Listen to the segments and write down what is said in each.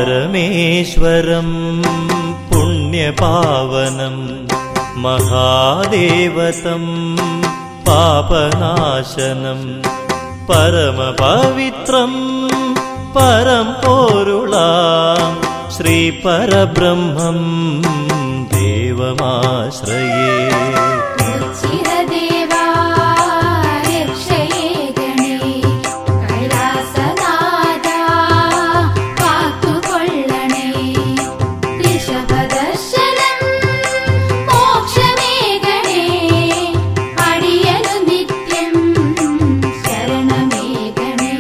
പരമേശ്വരം പുണ്യപാവനം മഹാദേവതം പാപനാശനം പരമപവിത്രം പരം പോരുളാം ശ്രീ പരബ്രഹ്മം ദേവമാശ്രയേ ചിരദേവാ രക്ഷയേ ഗണേ കൈലാസനാഥാ കാത്തുകൊള്ളണേ ഋഷഭദർശനം മോക്ഷമേ ഗണേ അടിയനു നിത്യം ശരണമേ ഗണേ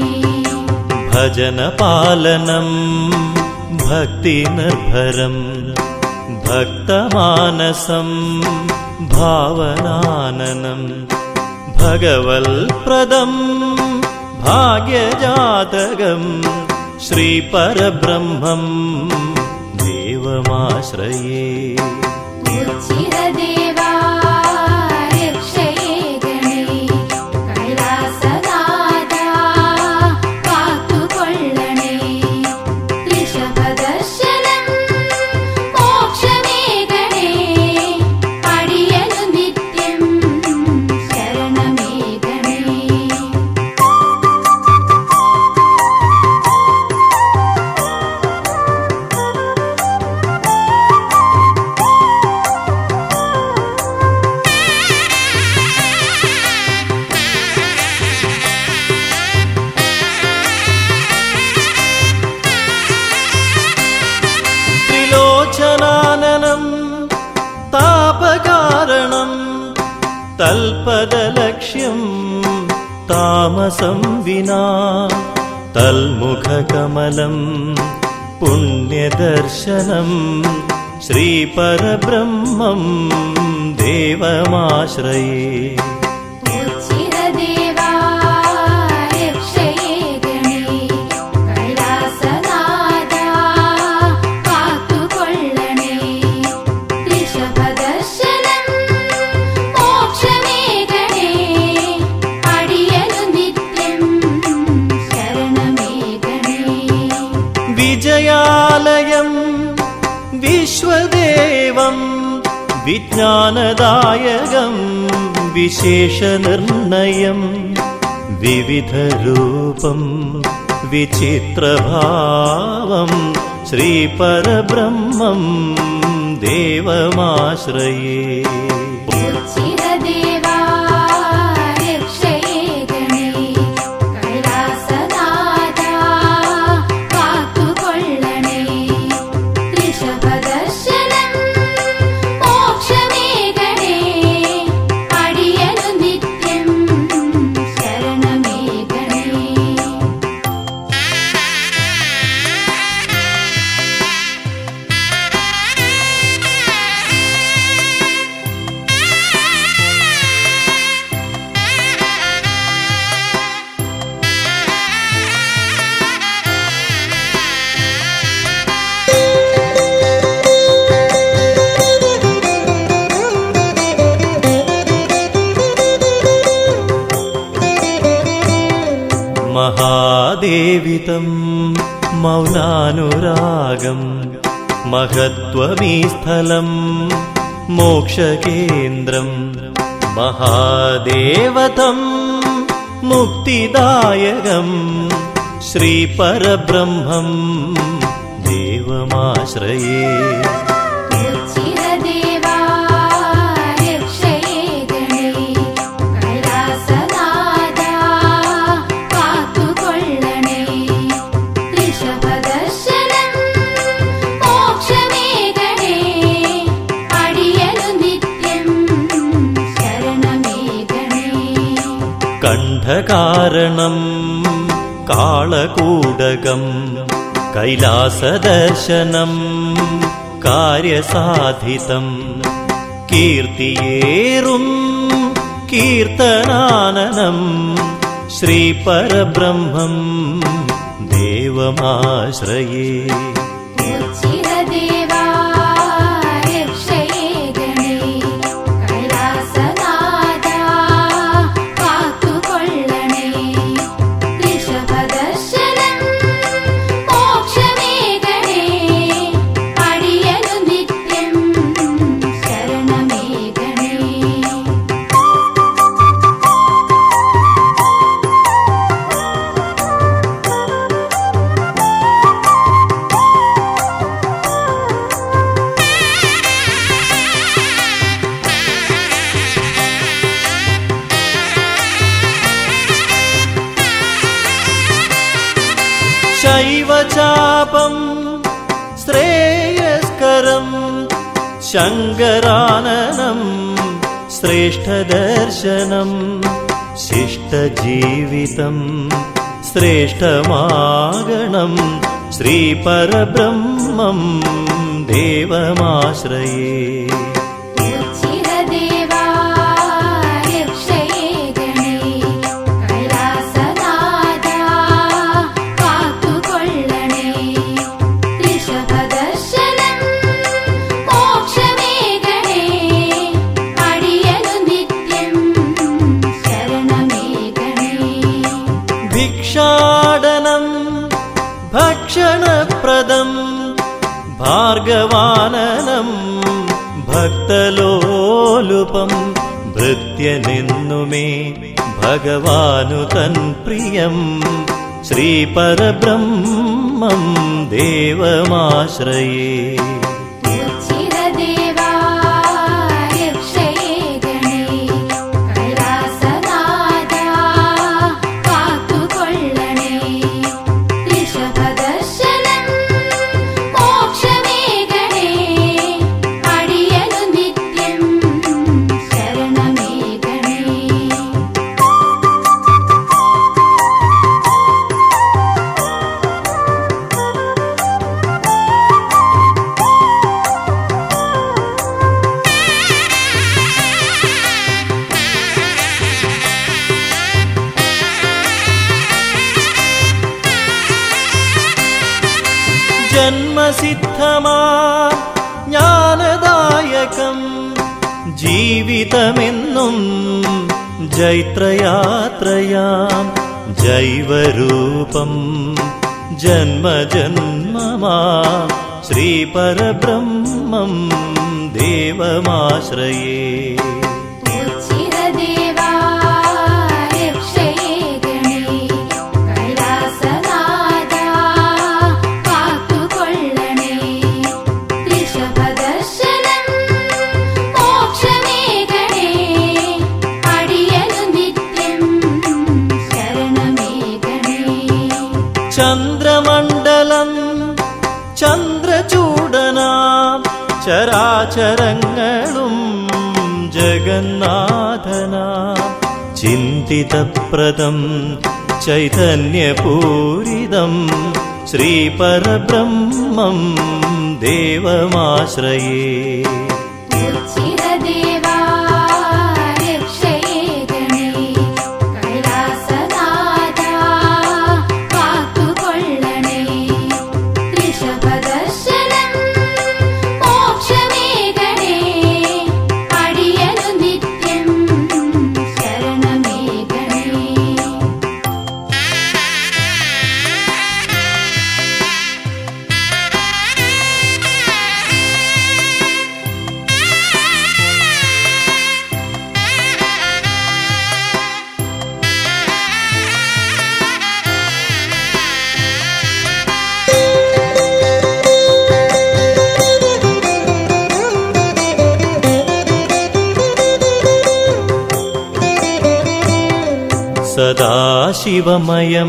ഭജനപാലനം ഭക്തിനിർഭരം ഭക്തമാനസം ഭാവനാനനം ഭഗവൽപ്രദം ഭാഗ്യജാതകം ശ്രീപരബ്രഹ്മം ദേവമാശ്രയേ ചിരദേവാ രക്ഷയേ ഗണേ കൈലാസനാഥാ കാത്തുകൊള്ളണേ ഋഷഭദർശനം മോക്ഷമേ ഗണേ അടിയനു നിത്യം ശരണമേ ഗണേ ത്രിലോചനാനനം താപകാരണം തൽപദലക്ഷ്യം താമസം വിനാ തൽമുഖകമലം പുണ്യദർശനം ശ്രീപരബ്രഹ്മം ദേവമാശ്രയേ ചിരദേവാ രക്ഷയേ ഗണേ കൈലാസനാഥാ കാത്തുകൊള്ളണേ ഋഷഭദർശനം മോക്ഷമേ ഗണേ അടിയനു നിത്യം ശരണമേ ഗണേ വിജയാലയം വിശ്വദേവം വിജ്ഞാനദായകം വിശേഷനിർണയം വിവിധരൂപം വിചിത്രഭാവം ശ്രീപരബ്രഹ്മം ദേവമാശ്രയേ ചിരദേവാ രക്ഷയേ ഗണേ കൈലാസനാഥാ കാത്തുകൊള്ളണേ ഋഷഭദർശനം മോക്ഷമേ ഗണേ അടിയനു നിത്യം ശരണമേ ഗണേ മഹാദേവിതം മൗനാനുരാഗം മഹത്വമീ സ്ഥലം മോക്ഷകേന്ദ്രം മഹാദേവതം മുക്തിദായകം ശ്രീപരബ്രഹ്മം ദേവമാശ്രയേ ചിരദേവാ രക്ഷയേ ഗണേ കൈലാസനാഥാ കാത്തുകൊള്ളണേ ഋഷഭദർശനം മോക്ഷമേ ഗണേ അടിയനു നിത്യം ശരണമേ ഗണേ കണ്ഠകാരണം കാളകൂടകം കൈലാസദർശനം കാര്യസാധിതം കീർത്തിയേറും കീർത്തനാനനം ശ്രീപരബ്രഹ്മം ദേവമാശ്രയേ ചിരദേവാ രക്ഷയേ ഗണേ കൈലാസനാഥാ കാത്തുകൊള്ളണേ ഋഷഭദർശനം മോക്ഷമേ ഗണേ ശാപം ശ്രേയസ്കരം ശങ്കരാനനം ശ്രേഷ്ഠദർശനം ശിഷ്ടജീവിതം ശ്രേഷ്ഠമാകണം ശ്രീപരബ്രഹ്മം ദേവമാശ്രയേ ഉച്ചിരദേവാ രക്ഷയേ ഗണേ കൈലാസനാഥാ കാത്തുകൊള്ളണേ ഋഷഭദർശനം മോക്ഷമേ ഗണേ അടിയനു നിത്യം ശരണമേ ഗണേ ഭിക്ഷാടനം ഭക്ഷണപ്രദം ഭാർഗവാനനം ഭക്തലോലുപം ഭൃത്യനെന്നുമേ ഭഗവാനു തൻ പ്രിയം ശ്രീപരബ്രഹ്മം ദേവമാശ്രയേ ഉച്ചിരദേവാ രക്ഷയേ ഗണേ കൈലാസനാഥാ കാത്തുകൊള്ളണേ ഋഷഭദർശനം മോക്ഷമേ ഗണേ അടിയനു നിത്യം ശരണമേ ഗണേ ജന്മസിദ്ധമാ ജ്ഞാനദായകം ജീവിതമെന്നും ജൈത്രയാത്രയാം ജൈവരൂപം ജന്മജന്മമാ ശ്രീപരബ്രഹ്മം ദേവമാശ്രയേ ഉച്ചിരദേവാ രക്ഷയേ ഗണേ കൈലാസനാഥാ കാത്തുകൊള്ളണേ ഋഷഭദർശനം മോക്ഷമേ ഗണേ അടിയനു നിത്യം ശരണമേ ഗണേ ചന്ദ്രമണ്ഡലം ചന്ദ്രചൂടനാം ചരാചരങ്ങളും ജഗന്നാഥനാ ചിന്തിതപ്രദം ചൈതന്യപൂരിതം ശ്രീപരബ്രഹ്മം ദേവമാശ്രയേ ഉച്ചിരദേവാ രക്ഷയേ ഗണേ കൈലാസനാഥാ കാത്തുകൊള്ളണേ ഋഷഭദർശനം മോക്ഷമേ ഗണേ അടിയനു നിത്യം ശരണമേ ഗണേ സദാശിവമയം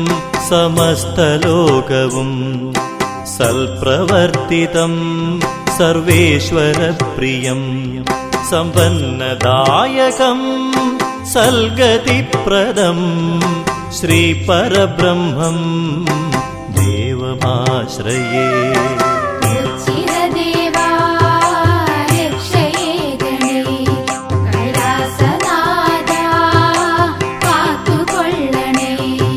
സമസ്തലോകവും സൽപ്രവർത്തിതം സർവേശ്വരപ്രിയം സമ്പന്നദായകം സൽഗതിപ്രദം ശ്രീപരബ്രഹ്മം ദേവമാശ്രയേ ഉച്ചിരദേവാ രക്ഷയേ ഗണേ കൈലാസനാഥാ കാത്തുകൊള്ളണേ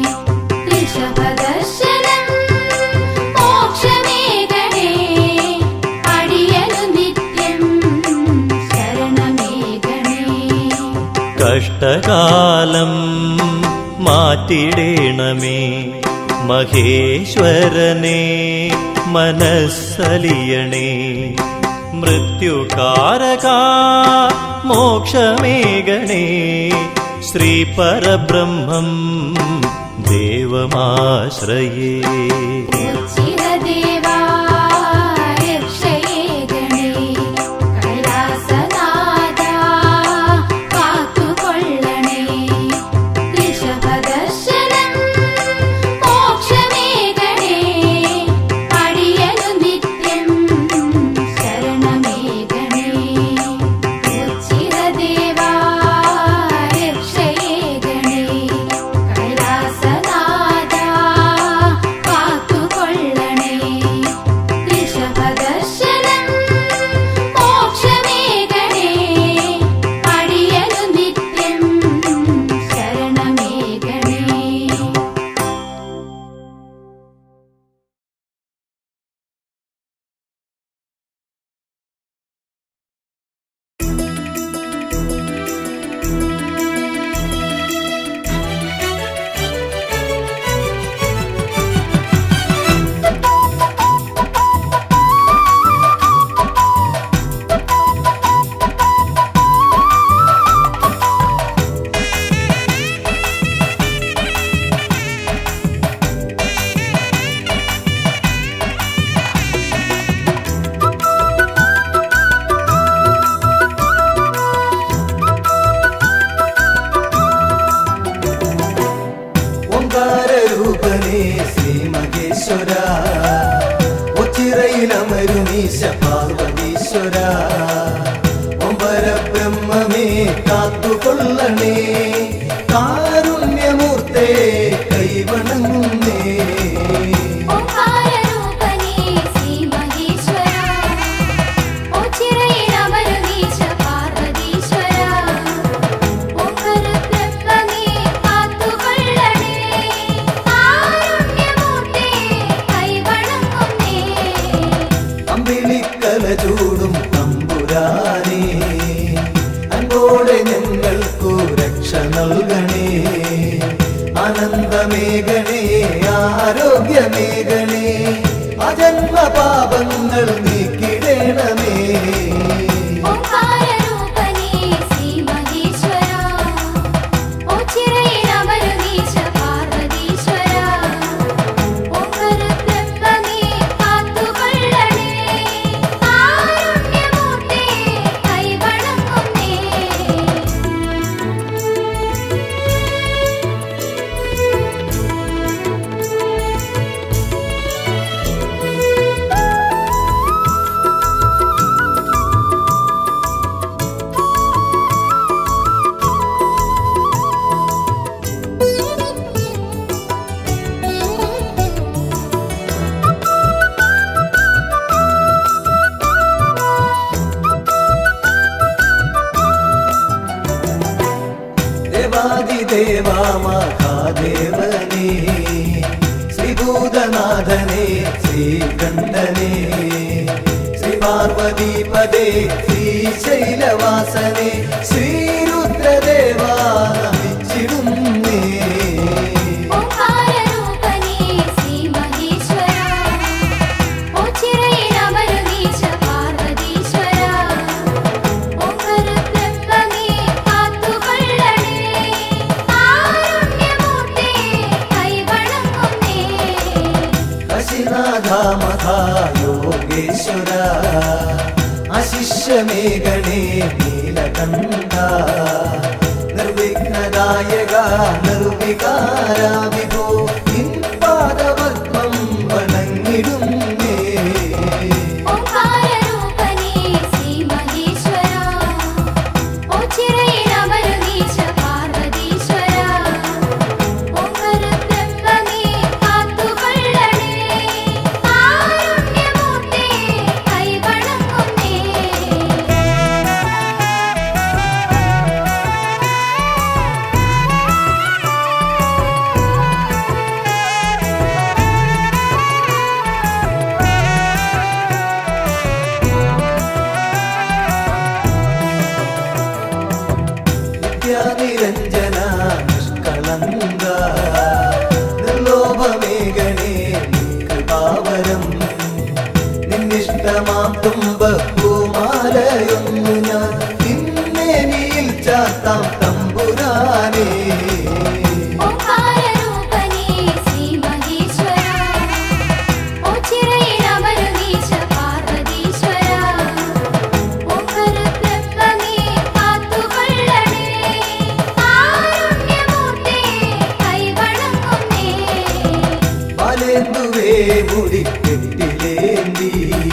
ഋഷഭദർശനം മോക്ഷമേ ഗണേ അടിയനു നിത്യം ശരണമേ ഗണേ കഷ്ടകാലം മാറ്റിടേണമേ മഹേശ്വരനെ മനസ്സലിയണേ മൃത്യുകാരക മോക്ഷമേകണേ ശ്രീപരബ്രഹ്മം ദേവമാശ്രയേ ഉച്ചിരദേവാ രക്ഷയേ ഗണേ കൈലാസനാഥാ കാത്തുകൊള്ളണേ ഋഷഭദർശനം മോക്ഷമേ ഗണേ നീശ പാർവതീശ്വര ഒമ്പര ബ്രഹ്മമേ കാത്തുകൊള്ളണേ കാരുണ്യമൂർത്തേ കൈവണങ്ങുന്നേ ഓംകാരരൂപനേ ശ്രീ മഹേശ്വര ഓച്ചിറയിലമരുന്നീശ പാർവതീശ്വര ഓംകര ബ്രഹ്മമേ കാത്തുകൊള്ളണേ കാരുണ്യമൂർത്തേ കൈവണങ്ങുന്നേ അമ്പിളിക്കല ചൂടും തമ്പുരാനേ അൻപോടെ ഞങ്ങൾക്കു രക്ഷ നൽകണേ ആനന്ദമേകണേ ആരോഗ്യമേകണേ അജന്മ പാപങ്ങൾ നീക്കിടണമേ ഓംകാരരൂപനേ ശ്രീ മഹേശ്വര ഓച്ചിറയിലമരുന്നീശ പാർവതീശ്വര ഓംകര ബ്രഹ്മമേ കാത്തുകൊള്ളണേ കാരുണ്യമൂർത്തേ കൈവണങ്ങുന്നേ ദേവാദിദേവാ മഹാദേവനേ ശ്രീഭൂതനാഥനേ ശ്രീകണ്ഠനേ ശ്രീ പാർവതീപദേ ശ്രീശൈലവാസനേ ശ്രീരുദ്രദേവാ നമിച്ചിടുന്നേ ഓംകാരരൂപനേ ശ്രീ മഹേശ്വര ഓച്ചിറയിലമരുന്നീശ പാർവതീശ്വര ഓംകര ബ്രഹ്മമേ കാത്തുകൊള്ളണേ കാരുണ്യമൂർത്തേ കൈവണങ്ങുന്നേ കശിനാഥ മഹാ യോഗേശ്വര അശിഷ്യമേഘണേ നീലകണ്ഠ നിർവിഘ്നദായക നിർവികാര വിഭോ നിൻ പാദപത്മം വണങ്ങിടുന്നേ ഓംകാരരൂപനേ ശ്രീ മഹേശ്വര ഓച്ചിറയിലമരുന്നീശ പാർവതീശ്വര ഓംകര ബ്രഹ്മമേ കാത്തുകൊള്ളണേ കാരുണ്യമൂർത്തേ കൈവണങ്ങുന്നേ നിത്യാനിരഞ്ജന നിഷ്കളങ്ക നിർലോഭമേഘണേ കൃപാവരം നിന്നിഷ്ടമാം തുമ്പപ്പൂമാലയൊന്നു ഞാൻ നിന്നേനിയിൽ ചാത്താം തമ്പുരാനേ ഓംകാരരൂപനേ ശ്രീ മഹേശ്വര ഓച്ചിറയിലമരുന്നീശ പാർവതീശ്വര ഓംകര ബ്രഹ്മമേ കാത്തുകൊള്ളണേ കാരുണ്യമൂർത്തേ കൈവണങ്ങുന്നേ മലേന്തുവേ മുടിക്കെട്ടിലേന്തി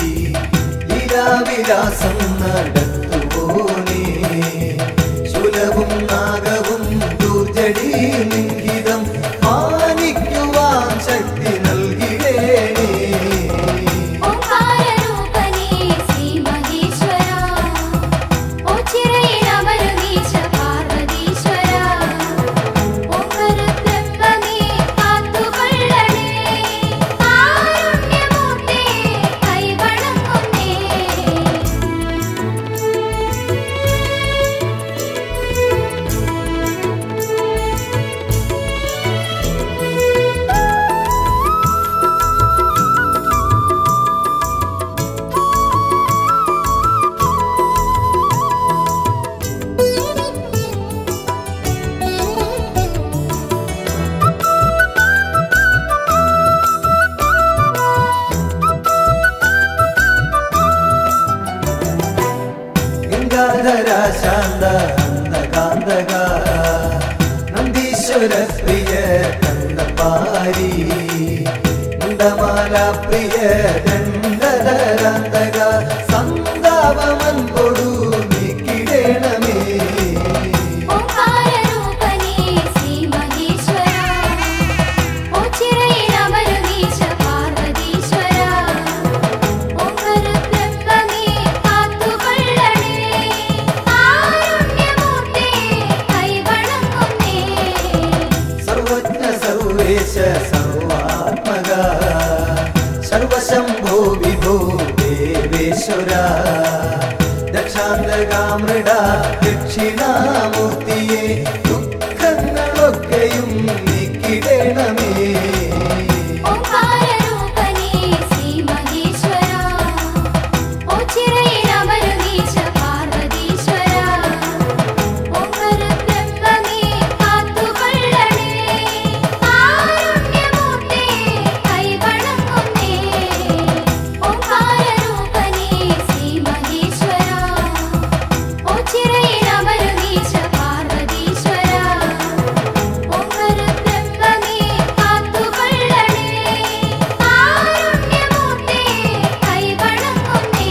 ലീലാവിലാസം നടത്തുപോനേ ശുലവും നാഗവും ദൂർജടി ലിംഗിതം മാനിക്കുവാൻ ശക്തി നൽകിടേണേ ഓംകാരരൂപനേ ശ്രീ മഹേശ്വര ഓച്ചിറയിലമരുന്നീശ പാർവതീശ്വര ഓംകര ബ്രഹ്മമേ കാത്തുകൊള്ളണേ കാരുണ്യമൂർത്തേ കൈവണങ്ങുന്നേ ഗംഗാധര ശാന്ത അന്തകാന്തക നന്ദീശ്വര പ്രിയ കണ്ടപാരി മുണ്ടമാല പ്രിയ ദണ്ഡധരാന്തക വിഭോ ദേവേശ്വര ദക്ഷാന്തകാമൃട ദക്ഷിണാമൂർത്തിയെ ദുഃഖങ്ങളൊക്കെയും നീക്കിടണമേ ഓംകാരരൂപനേ ശ്രീ മഹേശ്വര ഓച്ചിറയിൽ അമരുവീച്ച പാർവതീശ്വര ഓംകരബ്രഹ്മമേ കാത്തുകൊള്ളണേ കാരുണ്യമൂർത്തേ കൈവണങ്ങുന്നേ ഓംകാരരൂപനേ ശ്രീ മഹേശ്വര ഓച്ചിറയിൽ അമരുവീച്ച പാർവതീശ്വര ഓംകരബ്രഹ്മമേ കാത്തുകൊള്ളണേ കാരുണ്യമൂർത്തേ കൈവണങ്ങുന്നേ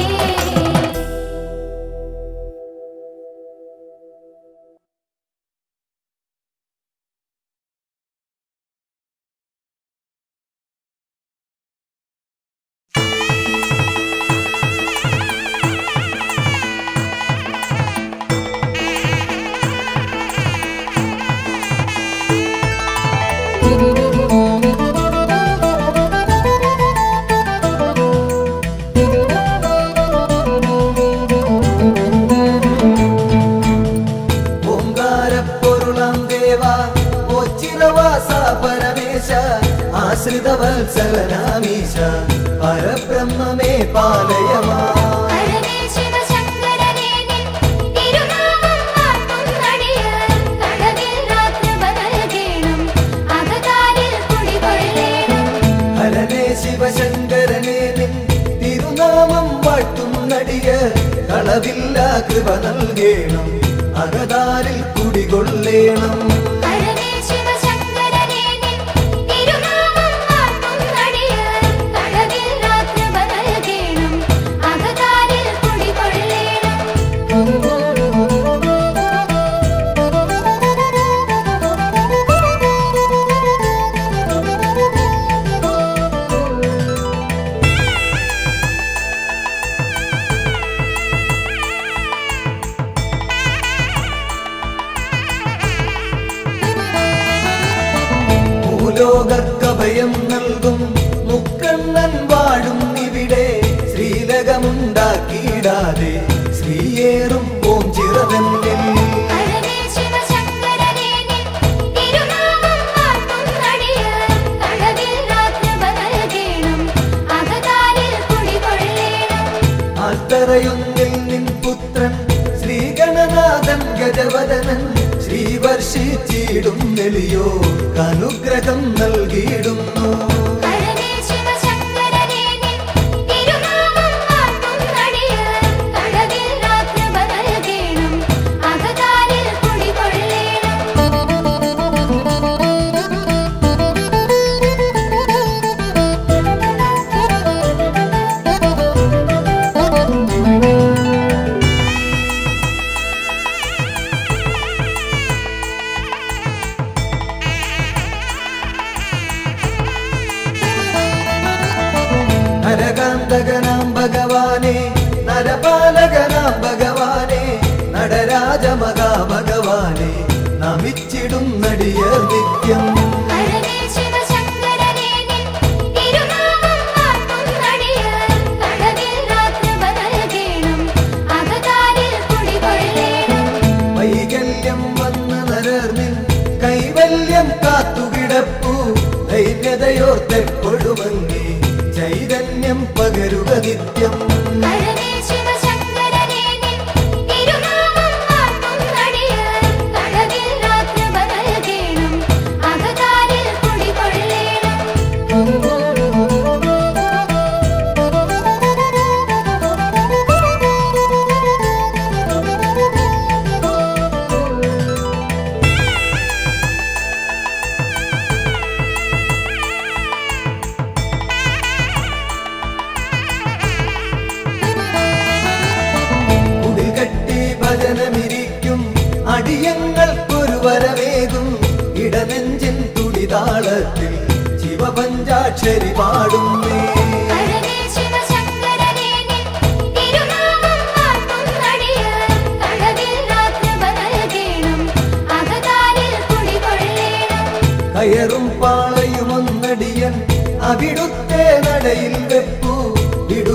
ഓങ്കാരപ്പൊരുളാം ദേവ ഓച്ചിരവാസ പരമേശ ആശ്രിതവത്സലനാമീശ പരബ്രഹ്മമേ പാലയമാ ഹരനേ ശിവശങ്കരനേ നിൻ തിരുനാമം വാഴ്ത്തുന്നടിയർ കടവിൽ രാത്രിപ നൽകേണം അകതാരിൽ കുടികൊള്ളേണം ഹരനേ ശിവശങ്കരനെ നിൻ തിരുനാമം വാഴ്ത്തും നടിയ കളവില്ല കൃപ നൽകേണം അകതാരിൽ കുടികൊള്ളേണം ഹരനേ ശിവശങ്കരനേ നിൻ തിരുനാമം വാഴ്ത്തുന്നടിയർ കടവിൽ രാത്രിപ നൽകേണം അകതാരിൽ കുടികൊള്ളേണം ഭൂലോകർക്കഭയം നൽകും മുക്കണ്ണൻ വാഴും ഇവിടെ ശ്രീലകമുണ്ടാക്കിയിടാതെ ശ്രീയേറും ഓം ചിറവെന്നിൽ ഹരനേ ശിവശങ്കരനേ നിൻ തിരുനാമം വാഴ്ത്തുന്നടിയർ കടവിൽ രാത്രിപ നൽകേണം അകതാരിൽ കുടികൊള്ളേണം ആൽത്തറയൊന്നിൽ നിൻ പുത്രൻ ശ്രീഗണനാഥൻ ഗജവദനൻ ശ്രീവർഷിച്ചിടും നെളിയോ അനുഗ്രഹം നൽകിയിടുന്നു ഹരനേ ശിവശങ്കരനേ നിൻ തിരുനാമം വാഴ്ത്തുന്നടിയർ കടവിൽ രാത്രിപ നൽകേണം അകതാരിൽ കുടികൊള്ളേണം നരകാന്തകനാം ഭഗവാനെ നരപാലകനാം ഭഗവാനെ നടരാജ മഹാഭഗവാനെ നമിച്ചിടും നടിയർ നിത്യം ഹരനേ ശിവശങ്കരനേ നിൻ തിരുനാമം വാഴ്ത്തുന്നടിയർ കടവിൽ രാത്രിപ നൽകേണം അകതാരിൽ കുടികൊള്ളേണം വൈകല്യം വന്ന നരർന്നിൽ കൈവല്യം കാത്തുകിടപ്പു ദൈന്യതയോർത്തെപ്പൊഴുമങ്ങി ചൈതന്യം പകരുക നിത്യം ഹരനേ ശിവശങ്കരനേ നിൻ തിരുനാമം വാഴ്ത്തുന്നടിയർ കടവിൽ രാത്രിപ നൽകേണം അകതാരിൽ കുടികൊള്ളേണം കുടിൽ കെട്ടി ഭജനമിരിക്കും അടിയങ്ങൾക്കൊരു വരവേകും ഇടനെഞ്ചിൻ തുടിതാളത്തിൽ ശിവപഞ്ചാക്ഷരി പാടുന്നേ ഹരനേ ശിവശങ്കരനേ നിൻ തിരുനാമം വാഴ്ത്തുന്നടിയർ കടവിൽ രാത്രിപ നൽകേണം അകതാരിൽ കുടികൊള്ളേണം കയറും പാളയുമൊന്നടിയൻ അവിടുത്തെ നടയിൽ വെപ്പു വിടു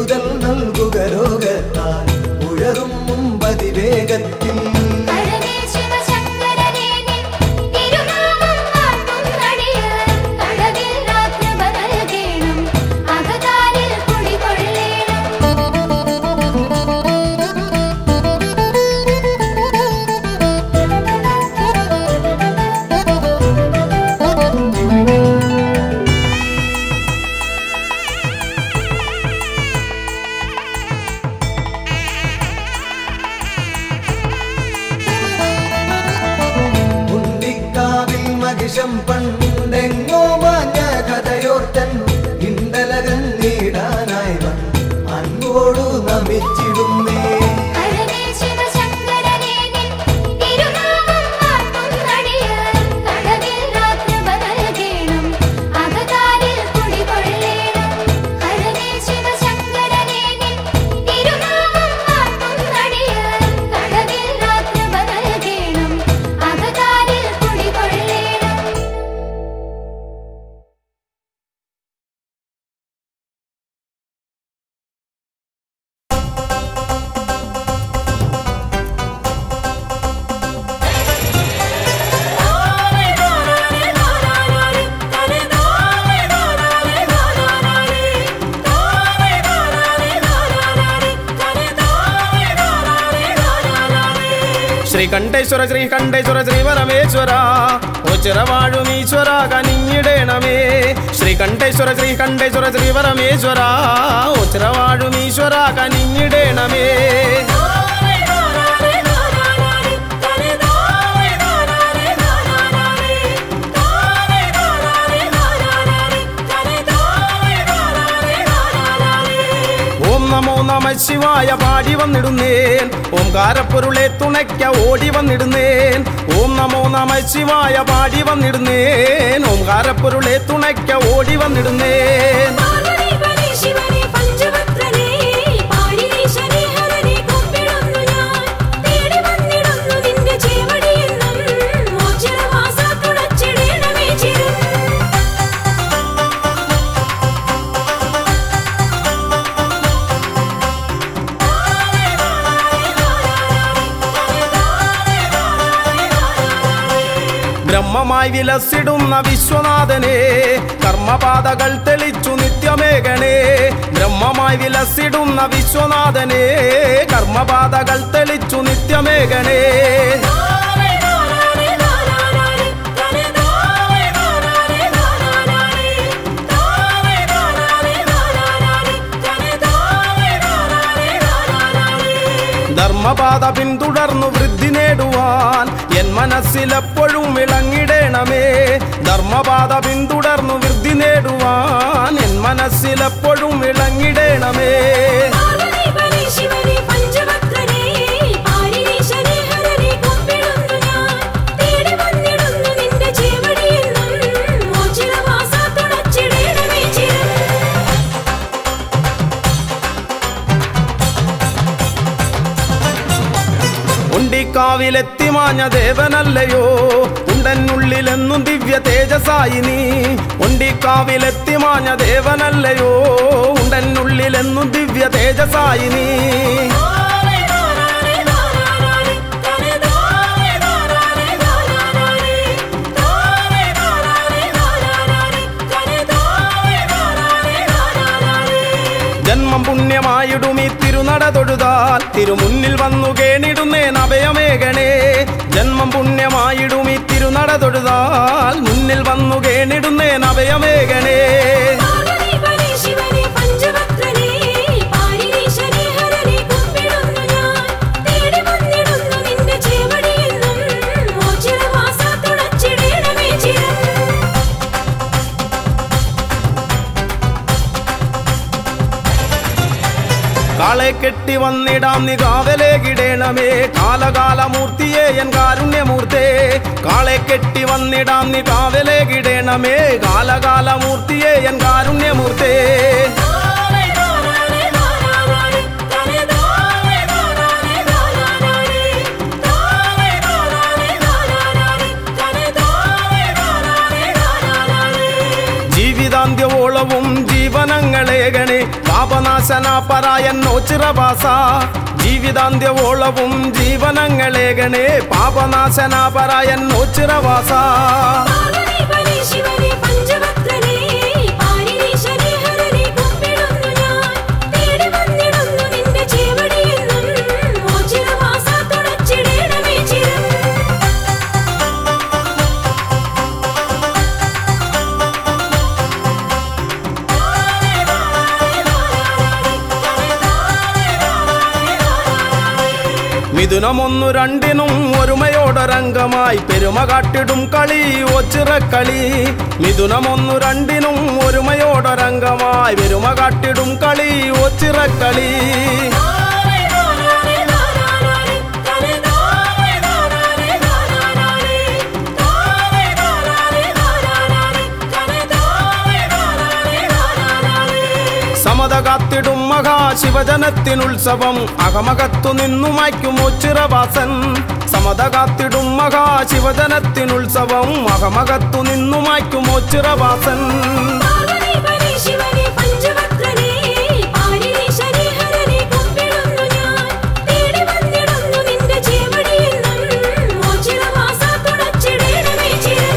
ഹൃദയത്തിൽ ഹരനേ ശിവശങ്കരനേ നിൻ തിരുനാമം വാഴ്ത്തുന്നടിയാൻ കടവിൽ രാത്രിപ നൽകേണം അകതാരിൽ കുടികൊള്ളേണം ഉണ്ടിക്കാവിൽ മഹിഷം പണ്ടെങ്ങോ മാഞ്ഞ കഥയോർത്തൻ ഇണ്ടലകൻ നീടാനായി വൻ അൻപോടു നമിച്ചിടുന്നേ ഹരനേ ശിവശങ്കരനേ നിൻ തിരുനാമം വാഴ്ത്തുന്നടിയാൻ കടവിൽ രാത്രിപ നൽകേണം അകതാരിൽ കുടികൊള്ളേണം ഹരനേ ശിവശങ്കരനേ നിൻ തിരുനാമം വാഴ്ത്തുന്നടിയാൻ കടവിൽ രാത്രിപ നൽകേണം അകതാരിൽ കുടികൊള്ളേണം ശ്രീകണ്ഠേശ്വര ശ്രീകണ്ഠേശ്വര ശ്രീപരമേശ്വര ഒച്ചിറവാഴുമീശ്വര കനിഞ്ഞിടേണമേ ശ്രീകണ്ഠേശ്വര ശ്രീകണ്ഠേശ്വര ശ്രീപരമേശ്വര ഒച്ചിറവാഴുമീശ്വര കനിഞ്ഞിടേണമേ ഓം നമോ നമ ശിവായ പാടി വന്നിടുന്നേൻ ഓംകാരപ്പൊരുളെ തുണയ്ക്ക ഓടി വന്നിടുന്നേൻ ഓം നമോ നമ ശിവായ പാടി വന്നിടുന്നേൻ ഓംകാരപ്പൊരുളെ തുണയ്ക്ക ഓടി വന്നിടുന്നേൻ പാർവതി പരേ ശിവനെ പഞ്ചവക്രനേ പാരിനീശനെ ഹരനെ കുമ്പിടുന്നു ഞാൻ തേടി വന്നിടുന്നു നിന്റെ ചേവടിയെന്നും മോചനവാസ തുണച്ചിടേണമേ ചിരം ബ്രഹ്മമായി വിലസിടുന്ന വിശ്വനാഥനെ കർമ്മപാതകൾ തെളിച്ചു നിത്യമേകണേ ബ്രഹ്മമായി വിലസിടുന്ന വിശ്വനാഥനെ കർമ്മപാതകൾ തെളിച്ചു നിത്യമേകണേ ധർമ്മപാത പിന്തുടർന്നു വൃദ്ധി നേടുവാൻ എൻ മനസ്സിലെപ്പോഴും വിളങ്ങിടേണമേ ധർമ്മപാത പിന്തുടർന്നു വൃദ്ധി നേടുവാൻ എൻ മനസ്സിലെപ്പോഴും വിളങ്ങിടേണമേ പാർവതി പരേ ശിവനെ പഞ്ചവക്രനേ പാരിനീശനെ ഹരനെ കുമ്പിടുന്നു ഞാൻ തേടി വന്നിടുന്നു നിന്റെ ചേവടിയെന്നും മോചനവാസ തുണച്ചിടേണമേ ചിരം ഉണ്ടിക്കാവിലെത്തി മാഞ്ഞ ദേവനല്ലയോ ഉണ്ടനുള്ളിലെന്നും ദിവ്യ തേജസായി നീ ഉണ്ടിക്കാവിലെത്തി മാഞ്ഞ ദേവനല്ലയോ ഉണ്ടനുള്ളിലെന്നും ദിവ്യ തേജസായി നീ ജന്മം പുണ്യമായിടും ഈ തിരുനട തൊഴുതാൽ തിരുമുന്നിൽ വന്നു കേണിടുന്നേൻ അഭയമേകണേ ജന്മം പുണ്യമായിടും ഈ തിരുനട തൊഴുതാൽ മുന്നിൽ വന്നു കേണിടുന്നേൻ അഭയമേകണേ പാർവതി പരേ ശിവനെ പഞ്ചവക്രനേ പാരിനീശനെ ഹരനെ കുമ്പിടുന്നു ഞാൻ തേടി വന്നിടുന്നു നിന്റെ ചേവടിയെന്നും മോചനവാസ തുണച്ചിടേണമേ ചിരം കാളെ കെട്ടി വന്നിടാം നീ കാവലേകിടേണമേ കാലകാലമൂർത്തിയെ എൻ കാരുണ്യമൂർത്തേ കാളെ കെട്ടി വന്നിടാം നീ കാവലേകിടേണമേ കാലകാലമൂർത്തിയെ എൻ കാരുണ്യമൂർത്തേ ജീവിതാന്ത്യവോളവും ജീവനങ്ങളേകണേ പാപനാശന പരായൻ നോച്ചിറവാസ ജീവിതാന്ത്യവോളവും ജീവനങ്ങളേകണേ പാപനാശനാപരായൻ ഓച്ചിറവാസ പാർവതി പരേ ശിവനെ പഞ്ചവക്രനേ പാരിരീശനെ ഹരനെ കുമ്പിടുന്നു ഞാൻ തേടി വന്നിടുന്നു നിന്റെ ചേവടിയെന്നും ഓച്ചിറവാസ തുണച്ചിടേണമേ ചിരം മിഥുനമൊന്നു രണ്ടിനും ഒരുമയോടൊരംഗമായി പെരുമ കാട്ടിടും കളി ഒച്ചിറക്കളി മിഥുനമൊന്നു രണ്ടിനും ഒരുമയോടൊരംഗമായി പെരുമ കാട്ടിടും കളി ഒച്ചിറക്കളി സമത കാത്തിടും മഹാശിവജനത്തിനുത്സവം അകമകത്തു നിന്നു മായ്ക്കും ഒച്ചിറവാസൻ സമത കാത്തിടും മഹാശിവജനത്തിനുത്സവം അകമകത്തു നിന്നു മായ്ക്കും ഒച്ചിറവാസൻ പാർവതി പരേ ശിവനെ പഞ്ചവക്രനേ പാരിരീശനെ ഹരനെ കുമ്പിടുന്നു ഞാൻ തേടി വന്നിടുന്നു നിന്റെ ചേവടിയെന്നും ഓച്ചിറവാസ തുണച്ചിടേണമേ ചിരം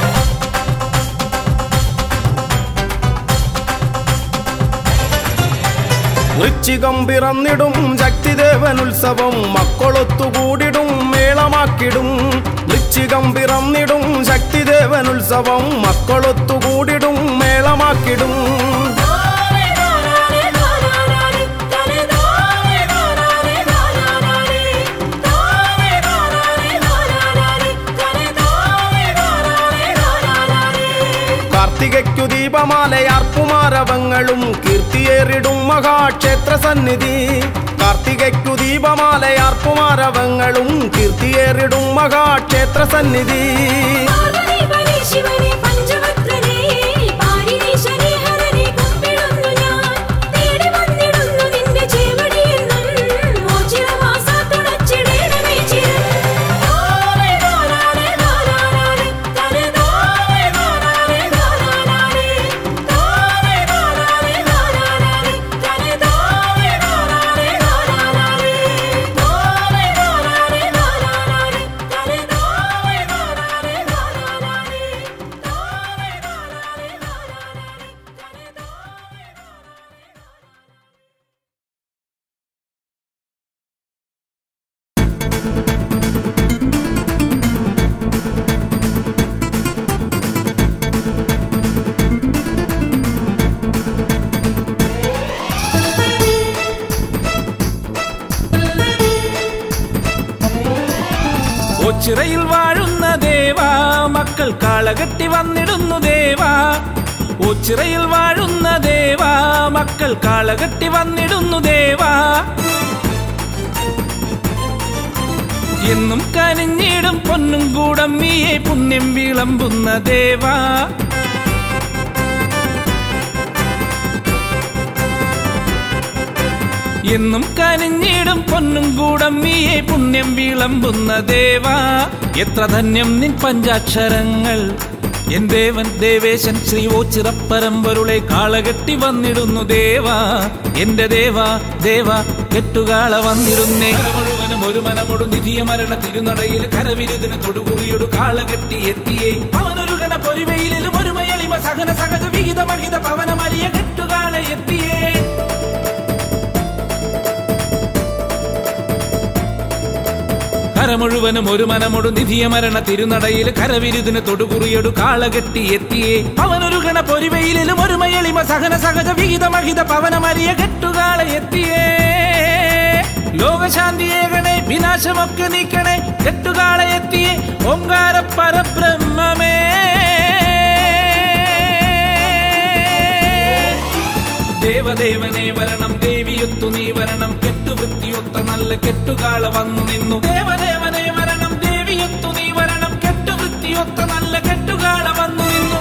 വൃശ്ചികം പിറന്നിടും ശക്തിദേവനുത്സവം മക്കളൊത്തുകൂടിടും മേളമാക്കിടും വൃശ്ചികം പിറന്നിടും ശക്തിദേവനുത്സവം മക്കളൊത്തുകൂടിടും മേളമാക്കിടും കാർത്തികയ്ക്കു ദീപമാലയാർപ്പുമാരവങ്ങളും കീർത്തിയേറിടും മഹാക്ഷേത്ര സന്നിധി കാർത്തികയ്ക്കു ദീപമാലയാർപ്പുമാരവങ്ങളും കീർത്തിയേറിടും മഹാക്ഷേത്ര സന്നിധി പാർവതി പരേ ശിവനെ പഞ്ചവക്രനേ പാരിരീശനെ ഹരനെ കുമ്പിടുന്നു ഞാൻ തേടി വന്നിടുന്നു നിന്റെ ചേവടിയെന്നും ഓച്ചിറവാസ തുണച്ചിടേണമേ ചിരം ഒച്ചിറയിൽ വാഴുന്ന ദേവാ മക്കൾ കാളകെട്ടി വന്നിടുന്നു ദേവാ ഒച്ചിറയിൽ വാഴുന്ന ദേവാ മക്കൾ കാളകെട്ടി വന്നിടുന്നു ദേവാ എന്നും കനിഞ്ഞിടും പൊന്നും കൂടം നീയെ പുണ്യം വിളമ്പുന്ന ദേവാ എന്നും കനിഞ്ഞിടും പൊന്നും കൂടം നീയെ പുണ്യം വിളമ്പുന്ന ദേവാ എത്ര ധന്യം നിൻ പഞ്ചാക്ഷരങ്ങൾ എൻ ദേവൻ ദേവേശൻ ശ്രീ ഓച്ചിറപ്പരമ്പരുളെ കാളകെട്ടി വന്നിടുന്നു ദേവാ എന്റെ ദേവാ ദേവാ കെട്ടുകാള വന്നിടുന്നേ മുഴുവനും ഒരു മനമൊടു നിധിയ മരണ തിരുനടയിൽ കരവിരുതിന് തൊടുകുറിയൊടു കാളകെട്ടി എത്തിയേ അവനൊരു ഗണ പൊരിവയിലും ഒരു മയളിമ സഹന സഹജ വിഹിത മഹിത പവനമലിയ കെട്ടുകാള എത്തിയേ കര മുഴുവനും ഒരു മനമൊടു നിധിയ മരണ തിരുനടയിൽ കരവിരുതിന് തൊടുകുറിയൊടു കാളകെട്ടി എത്തിയേ അവനൊരു ഗണ പൊരിവയിലും ഒരു മയളിമ സഹന സഹജ വിഹിത മഹിത പവനമരിയ കെട്ടുകാള എത്തിയേ ലോകശാന്തിയേകണേ വിനാശമൊക്കെ നീക്കണേ കെട്ടുകാള എത്തിയേ ഓങ്കാര പരബ്രഹ്മമേ ദേവദേവനെ വരണം ദേവിയൊത്തു നീ വരണം കെട്ടുവൃത്തിയൊത്ത നല്ല കെട്ടുകാള വന്നു നിന്നു ദേവദേവനെ വരണം ദേവിയൊത്തു നീ വരണം കെട്ടുവൃത്തിയൊത്ത നല്ല കെട്ടുകാള വന്നു നിന്നു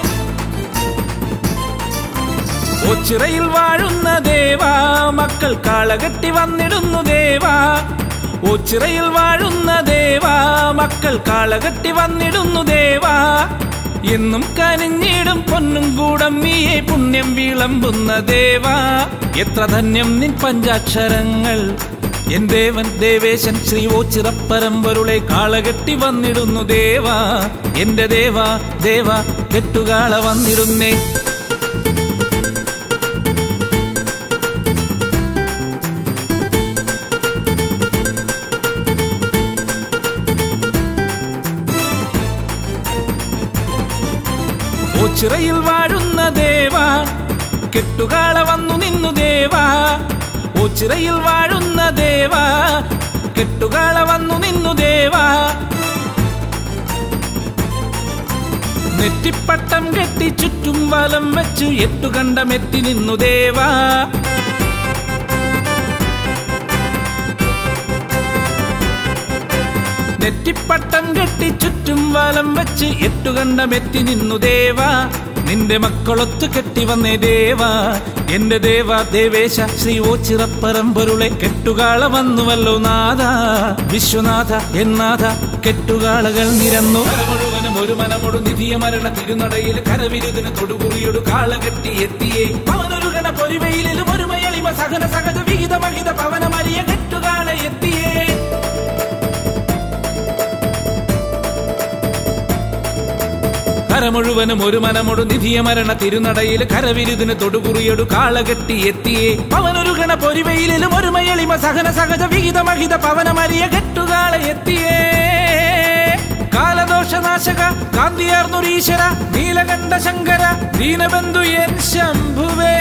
ഒച്ചിറയിൽ വാഴുന്ന ദേവാ മക്കൾ കാളകെട്ടി വന്നിടുന്നു ദേവാ ഒച്ചിറയിൽ വാഴുന്ന ദേവാ മക്കൾ കാളകെട്ടി വന്നിടുന്നു ദേവാ എന്നും കനിഞ്ഞിടും പൊന്നും കൂടം നീയെ പുണ്യം വിളമ്പുന്ന ദേവാ എത്ര ധന്യം നിൻ പഞ്ചാക്ഷരങ്ങൾ എൻ ദേവൻ ദേവേശൻ ശ്രീ ഓച്ചിറപ്പരമ്പരുളെ കാളകെട്ടി വന്നിടുന്നു ദേവാ എന്റെ ദേവാ ദേവ കെട്ടുകാള വന്നിടുന്നേ ഓച്ചിറയിൽ വാഴുന്ന ദേവാ കെട്ടുകാള വന്നു നിന്നു ദേവാ ഓച്ചിറയിൽ വാഴുന്ന ദേവാ കെട്ടുകാള വന്നു നിന്നു ദേവാ നെറ്റിപ്പട്ടം കെട്ടി ചുറ്റും വലം വെച്ചു എട്ടുകണ്ടമെത്തി നിന്നു ദേവാ നെറ്റിപ്പട്ടം കെട്ടി ചുറ്റും വലം വെച്ച് എട്ടുകണ്ടമെത്തി നിന്നു ദേവാ നിന്റെ മക്കളൊത്തു കെട്ടി വന്നേ ദേവാ എന്റെ ദേവ ദേവേശ ശ്രീ ഓച്ചിറപ്പരമ്പൊരുളെ കെട്ടുകാള വന്നുവല്ലോ നാഥ വിശ്വനാഥ എന്നാഥ കെട്ടുകാളകൾ നിരന്നു മുഴുവനും ഒരു മനമൊടു നിധിയ മരണ തിരുനടയിൽ കരവിരുതിന് തൊടുകുറിയൊടു കാള കെട്ടി എത്തിയേ പവനൊരു ഗണ പൊരിവയിലും ഒരു മയളിമ സഹന സഹജ വിഹിത മഹിത പവനമരിയ കെട്ടുകാള എത്തിയേ കര മുഴുവനും ഒരു മനമൊടു നിധിയ മരണ തിരുനടയിൽ കരവിരുതിന് തൊടുകുറിയൊടു കാളകെട്ടി എത്തിയേ പവനൊരു ഗണ പൊരിവയിലും ഒരു മയളിമ സഹന സഹജ വിഹിത മഹിത പവനമരിയ കെട്ടുകാള എത്തിയേ കാലദോഷനാശക കാന്തിയാർന്നൊരീശ്വര നീലകണ്ഠ ശങ്കര ദീനബന്ധു എൻ ശംഭുവേ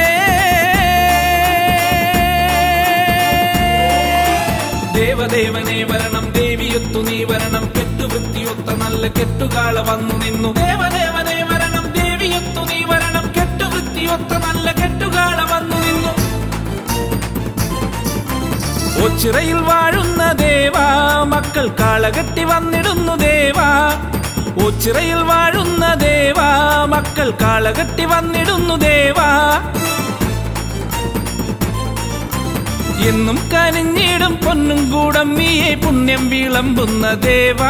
ദേവദേവനെ വരണം ദേവിയൊത്തു നീ വരണം കെട്ടുവൃത്തിയൊത്ത നല്ല കെട്ടുകാള വന്നു നിന്നു ദേവദേവനെ വരണം ദേവിയൊത്തു നീ വരണം കെട്ടുവൃത്തിയൊത്ത നല്ല കെട്ടുകാള വന്നു നിന്നു ഓച്ചിറയിൽ വാഴുന്ന ദേവാ മക്കൾ കാളകെട്ടി വന്നിടുന്നു ദേവാ ഓച്ചിറയിൽ വാഴുന്ന ദേവാ മക്കൾ കാളകെട്ടി വന്നിടുന്നു ദേവാ എന്നും കനിഞ്ഞിടും പൊന്നും കൂടം നീയെ പുണ്യം വിളമ്പുന്ന ദേവാ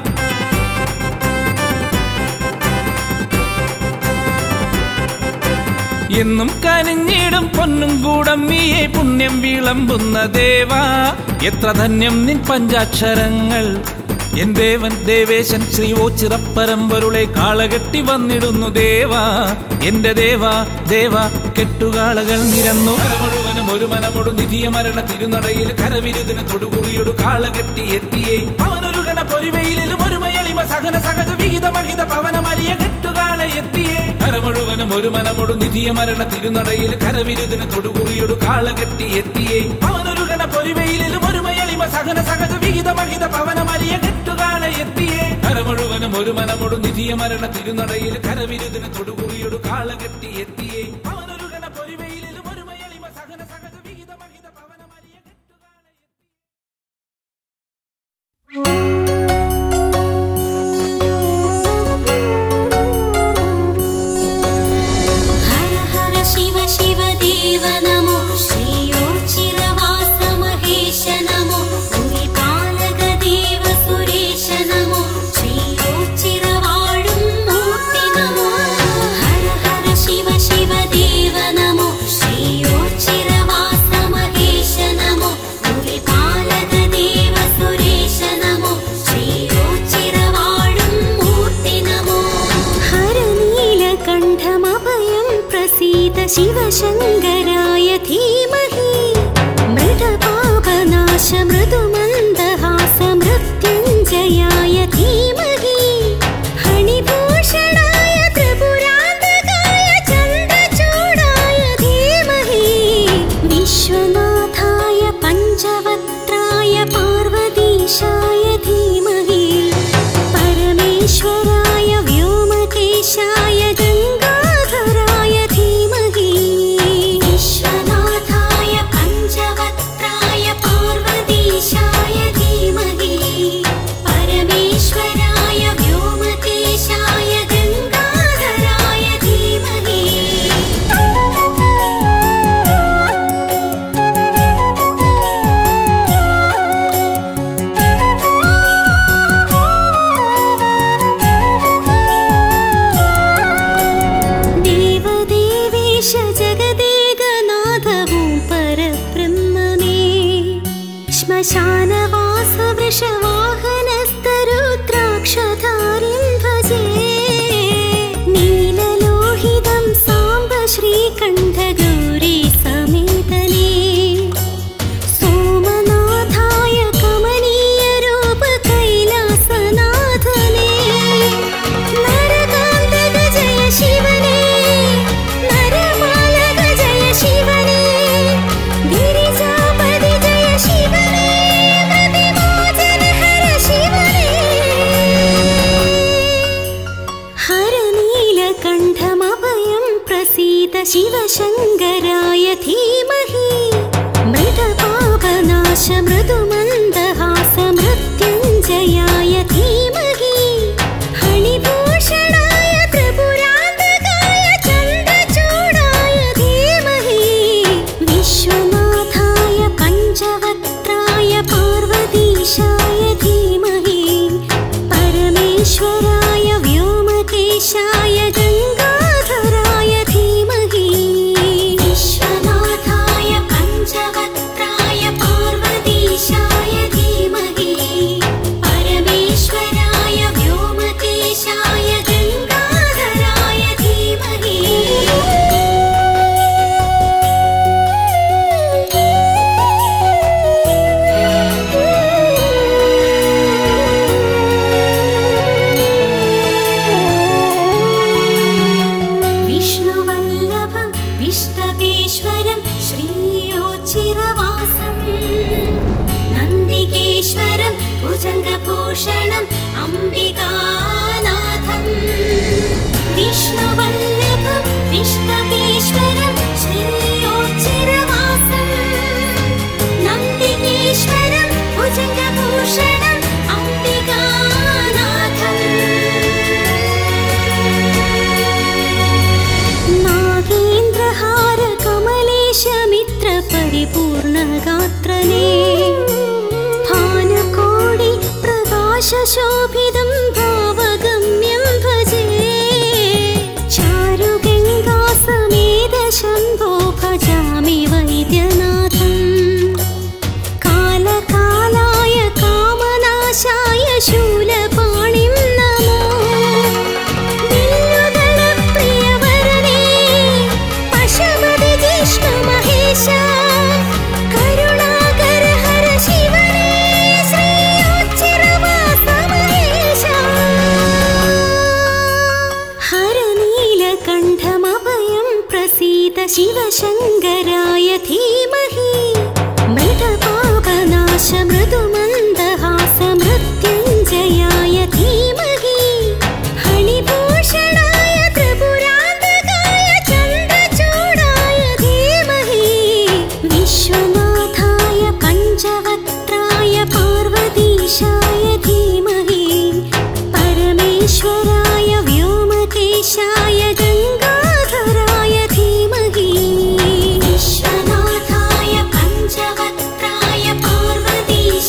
എന്നും കനിഞ്ഞിടും പൊന്നും കൂടം നീയെ പുണ്യം വിളമ്പുന്ന ദേവാ എത്ര ധന്യം നിൻ പഞ്ചാക്ഷരങ്ങൾ എൻ ദേവൻ ദേവേശൻ ശ്രീ ഓച്ചിറപ്പരമ്പരുളെ കാളകെട്ടി വന്നിടുന്നു ദേവാ എന്റെ ദേവാ ദേവ കെട്ടുകാളകൾ നിരന്നു മുഴുവനും ഒരു മനമൊടു നിധിയ മരണ തിരുനടയിൽ കരവിരുതിന് തൊടുകുറിയൊടു കാളകെട്ടി എത്തിയേ അവനൊരു ഗണ പൊരിവയിലും ഒരു മയളിമ സഹന സഹജ വിഹിത മഹിത പവനമരിയ കെട്ടുകാള എത്തിയേ കര മുഴുവനും ഒരു മനമൊടു നിധിയ മരണ തിരുനടയിൽ കരവിരുതിന് തൊടുകുറിയൊടു കാളകെട്ടി എത്തിയേ അവനൊരു ഗണ പൊരിവയിലും ഒരു മയളിമ സഹന സഹജ വിഹിത മഹിത പവനമരിയ കെട്ടുകാള എത്തിയേ കര മുഴുവനും ഒരു മനമൊടു നിധിയ മരണ തിരുനടയിൽ കരവിരുതിന് തൊടുകുറിയൊടു കാളകെട്ടി എത്തിയേ അവനൊരു ഗണ പൊരിവയിലും ഒരു മയളിമ സഹന സഹജ വിഹിത മഹിത പവനമരിയ കെട്ടുകാള എത്തിയേ हर हर शिव शिव देव नमो श्रीयोचिरवास महेश नमो गुरिपालक देव सुरेश नमो श्रीयोचिरवाडुं मूर्ति नमो हर हर शिव शिव देव नमो श्रीयोचिरवास महेश नमो गुरिपालक देव सुरेश नमो श्रीयोचिरवाडुं मूर्ति नमो हरनीलकण्ठमभयं प्रसीद शिवशङ्कराय धीमहि मृडपापनाश मृदुमन्दहास मृत्युञ्जयाय धीमहि हणिभूषणाय त्रिपुरान्तकाय चन्द्रचूडाय धीमहि विश्वनाथाय पञ्चवक्त्राय पार्वतीशाय धीमहि परमेश्वराय व्योमकेशाय गङ्गाधराय धीमहि विश्वनाथाय पञ्चवक्त्राय पार्वतीशाय श्मशानवासवृषवाहनस्तरुद्राक्षधारिं भजे नीललोहितं साम्ब श्रीकण्ठगौरी समेतने सोमनाथाय कमनीयरूप कैलासनाथने नरकान्तक जय शिवने नरमालक जय शिवने गिरिजापति जय शिवने प्रतिमोचन हर शिवने हर नीलकण्ठमभयं प्रसीद शिवशङ्कराय धीमहि मृतपापनाश मृदुमन्दहास मृत्युञ्जयाय धीमहि हणिभूषणाय त्रिपुरान्तकाय चन्द्रचूडाय धीमहि विश्वनाथाय पञ्चवक्त्राय पार्वतीशाय धीमहि परमेश्वराय व्योमकेशाय गङ्गाधराय धीमहि विश्वनाथाय पञ्चवक्त्राय पार्वतीशाय धीमहि परमेश्वराय व्योमकेशाय गङ्गाधराय विष्णुवल्लभं विष्णवेश्वरं श्रीयोचिरवासम् नन्दिकेश्वरं भुजङ्गभूषणम् अम्बिकानाथम् विष्णुवल्लभं विष्णवेश्वरं श्रीयोचिरवासम् नन्दिकेश्वरं भुजङ्गभूषणम् अम्बिकानाथम् नागेन्द्रहार कमलेशमित्र परिपूर्णगात्रने भानुकोडि प्रकाशशोभितं भावगम्यं भजे चारुगङ्गा समेत शम्भो भजामि वैद्यनाथम् कालकालाय कामनाशाय शूलपाणिं नमो दिव्यगणप्रियवरणे पशुपति जिष्णुमहेश करुणाकर हर शिवने श्रीयोच्चिरवासमहेश हर नीलकण्ठमभयं प्रसीद शिवशङ्कराय धीमहि मृतपापनाश मृदुमन्दहास मृत्युञ्जयाय धीमहि हणिभूषणाय त्रिपुरान्तकाय चन्द्रचूडाय धीमहि विश्वनाथाय पञ्चवक्त्राय पार्वतीशाय धीमहि परमेश्वराय व्योमकेशाय गङ्गाधराय धीमहि विश्वनाथाय पञ्चवक्त्राय पार्वतीशाय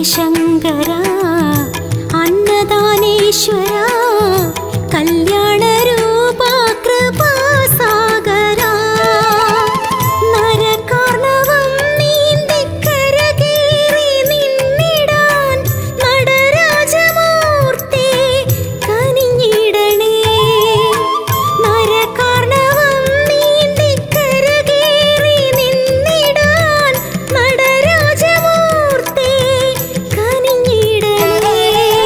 ശങ്കര അന്നദാനേശ്വര കല്യാണരൂപ കൃപാസാഗര നരകാർണവം നീന്തിക്കരകേറി നിന്നിടാൻ നടരാജമൂർത്തി കനിഞ്ഞിടണേ നരകാർണവം നീന്തിക്കരകേറി നിന്നിടാൻ നടരാജമൂർത്തി കനിഞ്ഞിടണേ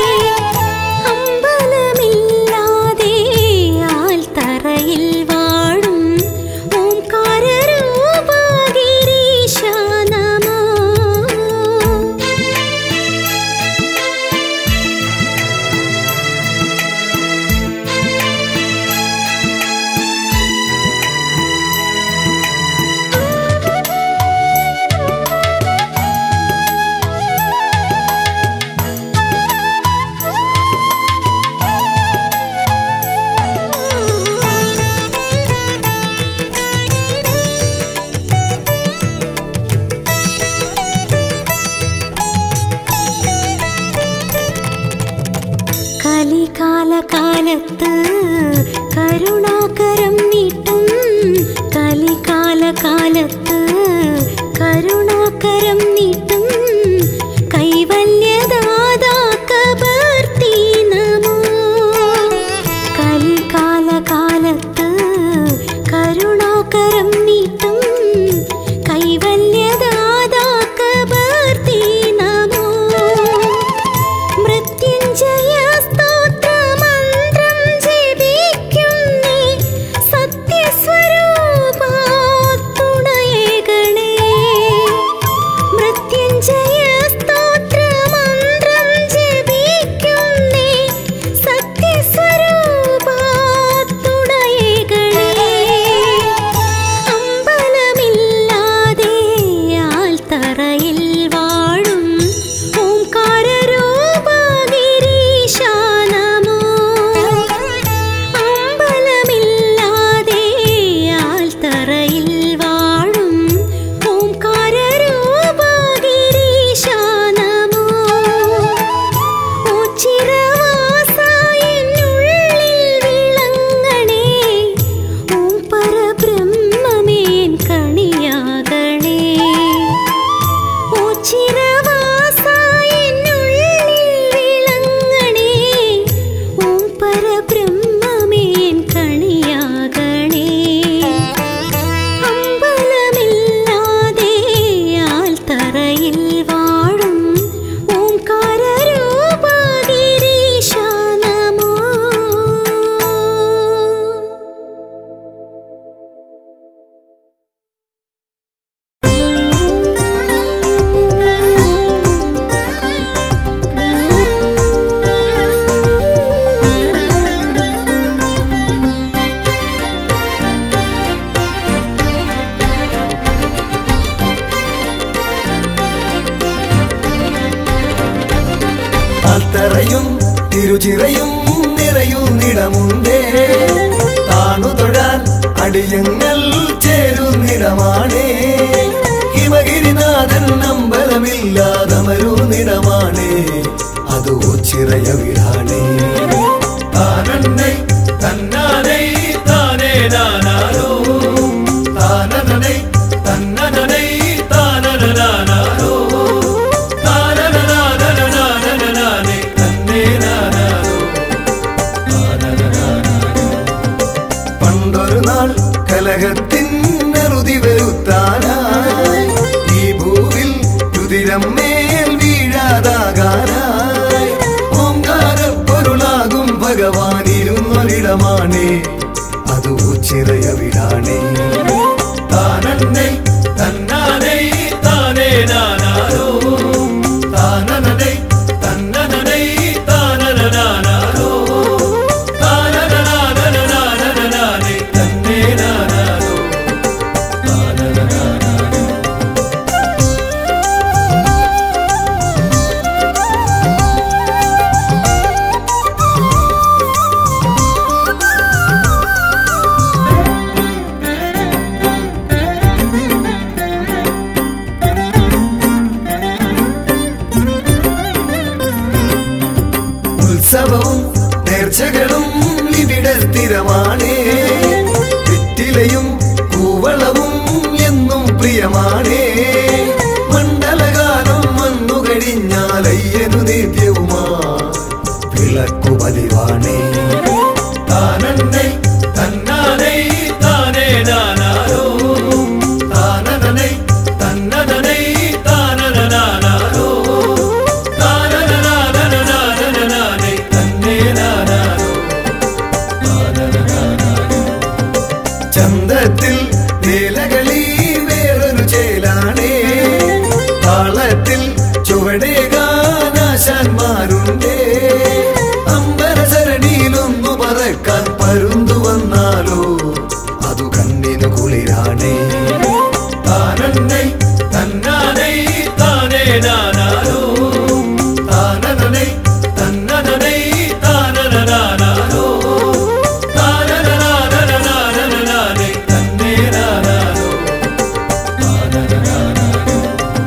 അമ്പലമില്ലാതെ ആൽത്തറയിൽ വാഴും ഓംകാരരൂപ ഗിരീശ നമോ കലികാലകാലത്ത് കരുണാകരം നീട്ടും കലികാലകാലത്ത് കരുണാകരം നീട്ടും കൈവല്യദാതാ കബർത്തി നമോ കലികാലകാലത്ത് കരുണാകരം നീട്ടും കൈവല്യദാതാ കബർത്തി നമോ മൃത്യുഞ്ജയ സ്തോത്രമന്ത്രം ജപിക്കുന്നേ സത്യസ്വരൂപ തുണയേകണേ മൃത്യുഞ്ജയ സ്തോത്രമന്ത്രം ജപിക്കുന്നേ സത്യസ്വരൂപ തുണയേകണേ അമ്പലമില്ലാതെ ആൽത്തറയിൽ വാഴും ഓംകാരരൂപ ഗിരീശ നമോ അമ്പലമില്ലാതെ ആൽത്തറയിൽ വാഴും ഓംകാരരൂപ ഗിരീശ നമോ ഉച്ചിരവാസായെന്നുള്ളിൽ വിളങ്ങണേ ഓം പരബ്രഹ്മമേൻ കണിയാകണേ ഉച്ചിരവാസായെന്നുള്ളിൽ വിളങ്ങണേ ഓം പരബ്രഹ്മമേൻ കണിയാകണേ അമ്പലമില്ലാതെ ആൽത്തറയിൽ വാഴും ഓംകാരരൂപ ഗിരീശ നമോ അത്തറയും തിരുചിറയും നിറയുന്നിടമുണ്ടേ താണു തൊഴാൻ അടിയങ്ങൾ ചേരുന്നിടമാണേ ഹിമഗിരിനാഥൻ അമ്പലമില്ലാതമരുന്നിടമാണേ അതോ ചിറയ വിടാണേ താനന്നെ തന്നാനേ താനേ നാനാരോ താനനനേ തന്നനനേ താനനനാനാരോ താനനനാനനനാനനനാനേ തന്നേ നാനാരോ പണ്ടൊരു നാൾ കലഹത്തിൻ നെറുതി വരുത്താനായി ഈ ഭൂവിൽ രുതിരം മേൽ വീഴാതാകാനായി ഓങ്കാര പൊരുളാകും ഭഗവാനിരുന്നൊരിടമാണേ അതോ ചിറയവിടാണേ താനന്നെ തന്നാനേ താനേ നാനാരോ താനനനേ തന്നനനേ താനനനാനാരോ താനനനാനനനാനനനാനേ തന്നേ നാനാരോ താനനനാനാരോ ും ഉത്സവവും നേർച്ചകളും ഇവിടെ സ്ഥിരമാണേ വെറ്റിലയും കൂവളവും എന്നും പ്രിയമാണേ മണ്ഡലകാലം വന്നു കഴിഞ്ഞാൽ അയ്യനു നിത്യവുമാ വിളക്കു പതിവാണേ താനന്നൈ തന്നാനൈ താനേ നാനാരോ താനനനൈ തന്നനനൈ താനനനാനാരോ താനനനാനനനാനനനാനൈ തന്നേ നാനാരോ താനനനാനാരോ ചന്തത്തിൽ വേലകളി വേറൊരു ചേലാണേ താളത്തിൽ ചുവടേകാനാശാന്മാരുണ്ടേ അമ്പരസരണിയിലൊന്നു പറക്കാൻ പരുന്തു വന്നാലോ അതു കണ്ണിനു കുളിരാണേ താനന്നൈ തന്നാനൈ താനേ നാനാരോ താനനനൈ തന്നനനൈ താനനനാനാരോ താനനനാനനനാനനനാനൈ തന്നേ നാനാരോ താനനനാനാരോ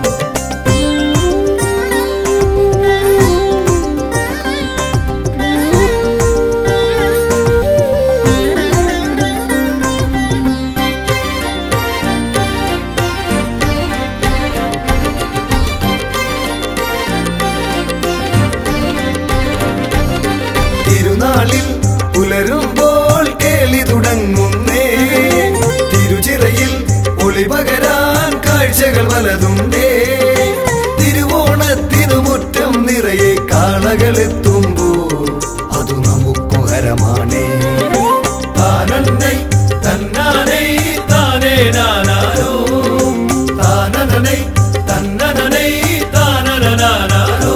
തിരുനാളിൽ പുലരുമ്പോൾ കേളി തുടങ്ങുന്നേ തിരുചിറയിൽ ഒളി പകരാൻ കാഴ്ചകൾ പലതുണ്ടേ തിരുവോണത്തിനു മുറ്റം നിറയെ കാളകളെത്തുമ്പോ അതു നമുക്കു ഹരമാണേ താനന്നൈ തന്നാനൈ താനേ നാനാരോ താനനനൈ തന്നനനൈ താനനനാനാരോ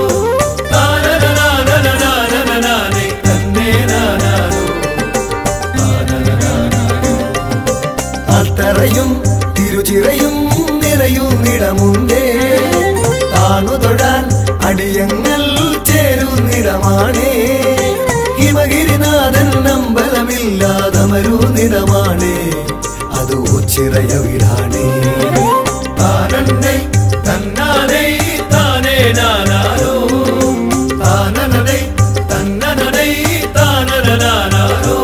താനനനാനനനാനനനാനൈ തന്നേ നാനാരോ താനനനാനാരോ അത്തറയും തിരുചിറയും നിറയുന്നിടമുണ്ടേ താണു തൊഴാൻ അടിയങ്ങൾ ചേരുന്നിടമാണേ ഹിമഗിരിനാഥൻ അമ്പലമില്ലാതമരുന്നിടമാണേ അത് ചിറയവിടാണേ താനന്നൈ തന്നാനൈ താനേ നാനാരോ താനനനൈ തന്നനനൈ താനനനാനാരോ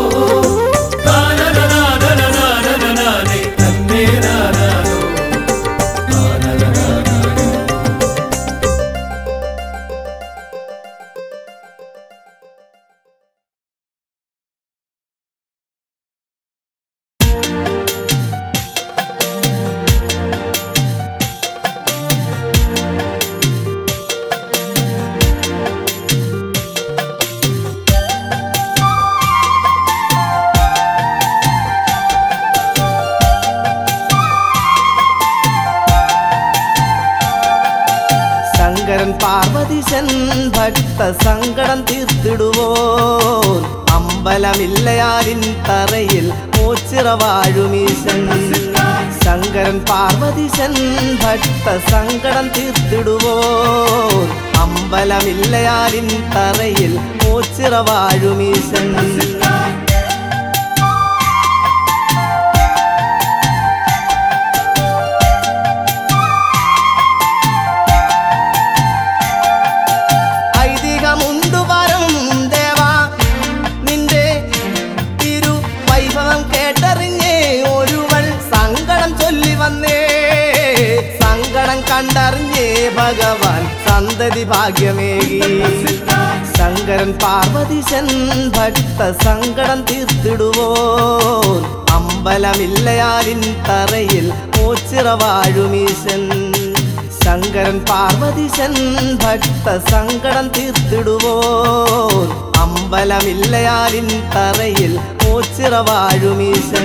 താനനനാനനനാനനനാനൈ തന്നേ നാനാരോ താനനനാനാരോ ശങ്കരൻ പാർവതിശൻ ഭക്ത സങ്കടം തീർത്തിടുവോൻ അമ്പലമില്ലയാലിൻ തറയിൽ മോച്ചിറ വാഴുമീശൻ ശങ്കരൻ പാർവതിശൻ ഭക്ത സങ്കടം തീർത്തിടുവോൻ അമ്പലമില്ലയാലിൻ തറയിൽ മോച്ചിറ വാഴുമീശൻ ഐതിഹമുണ്ടു വരം ദേവാ നിന്റെ തിരു വൈഭവം കേട്ടറിഞ്ഞേ ഒരുവൾ സങ്കടം ചൊല്ലി വന്നേ സങ്കടം കണ്ടറിഞ്ഞേ ഭഗവാൻ സന്തതി ഭാഗ്യമേകി ശങ്കരൻ പാർവതിശൻ ഭക്ത സങ്കടം തീർത്തിടുവോൻ അമ്പലമില്ലയാലിൻ തറയിൽ മോച്ചിറ വാഴുമീശൻ ശങ്കരൻ പാർവതിശൻ ഭക്ത സങ്കടം തീർത്തിടുവോൻ അമ്പലമില്ലയാലിൻ തറയിൽ മോച്ചിറ വാഴുമീശൻ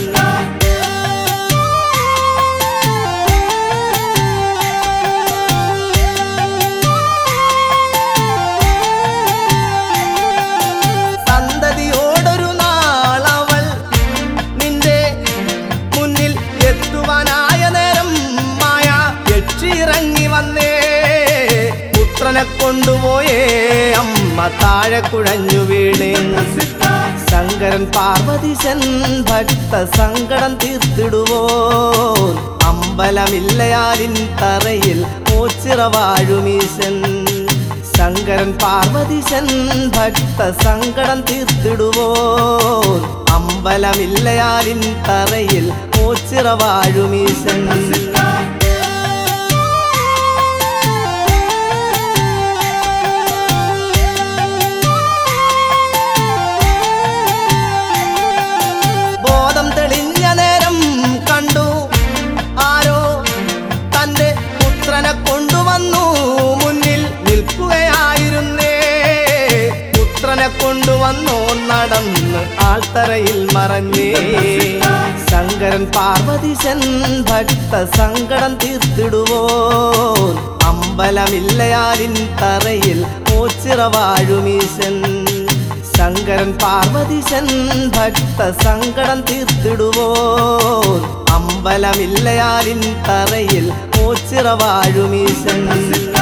സന്തതിയോടൊരു നാളവൾ നിന്റെ മുന്നിൽ എത്തുവാനായ നേരം മായ യക്ഷിയിറങ്ങി വന്നേ പുത്രനെ കൊണ്ടുപോയേ അമ്മ താഴെ കുഴഞ്ഞു വീണേ ശങ്കരൻ പാർവതിശൻ ഭക്ത സങ്കടം തീർത്തിടുവോൻ അമ്പലമില്ലയാലിൻ തറയിൽ മോച്ചിറ വാഴുമീശൻ ശങ്കരൻ പാർവതിശൻ ഭക്ത സങ്കടം തീർത്തിടുവോ അമ്പലമില്ലയാലിൻ തറയിൽ ഓച്ചിറ വാഴുമീശൻ ബോധം തെളിഞ്ഞ നേരം കണ്ടു ആരോ തന്റെ പുത്രനെ കൊണ്ടുവന്നു മുന്നിൽ നിൽക്കുകയായിരുന്നേ പുത്രനെ കൊണ്ടുവന്നു നടന്ന് ആൾത്തറയിൽ മറഞ്ഞേ ശങ്കരൻ പാർവതിശൻ ഭക്ത സങ്കടം തീർത്തിടുവോ അമ്പലമില്ലയാലിൻ തറയിൽ ഓച്ചിറ വാഴുമീശൻ ശങ്കരൻ പാർവതിശൻ ഭക്ത സങ്കടം തീർത്തിടുവോ അമ്പലമില്ലയാലിൻ തറയിൽ ഓച്ചിറ വാഴുമീശൻ